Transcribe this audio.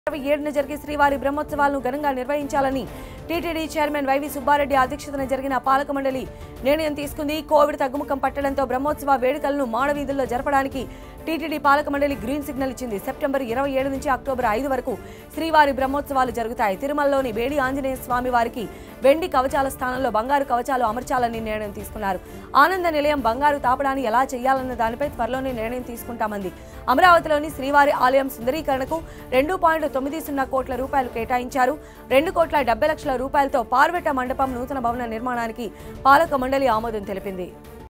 ఇరవై ఏడున జరిగే శ్రీవారి బ్రహ్మోత్సవాలను ఘనంగా నిర్వహించాలని టీటీడీ చైర్మన్ వైవి సుబ్బారెడ్డి అధ్యక్షతన జరిగిన పాలక మండలి నిర్ణయం తీసుకుంది కోవిడ్ తగ్గుముఖం పట్టడంతో బ్రహ్మోత్సవ వేడుకలను మాడవీధుల్లో జరపడానికి టీటీడీ పాలక మండలి గ్రీన్ సిగ్నల్ ఇచ్చింది సెప్టెంబర్ ఇరవై ఏడు నుంచి అక్టోబర్ ఐదు వరకు శ్రీవారి బ్రహ్మోత్సవాలు జరుగుతాయి తిరుమలలోని వేడి ఆంజనేయ స్వామి వారికి వెండి కవచాల స్థానంలో బంగారు కవచాలు అమర్చాలని నిర్ణయం తీసుకున్నారు ఆనంద నిలయం బంగారు తాపడాన్ని ఎలా చేయాలన్న దానిపై త్వరలోనే నిర్ణయం తీసుకుంటామంది అమరావతిలోని శ్రీవారి ఆలయం సుందరీకరణకు రెండు పాయింట్ తొమ్మిది సున్నా కోట్ల రూపాయలు కేటాయించారు రెండు కోట్ల డెబ్బై లక్షల రూపాయలతో పార్వెట మండపం నూతన భవన నిర్మాణానికి పాలక మండలి ఆమోదం తెలిపింది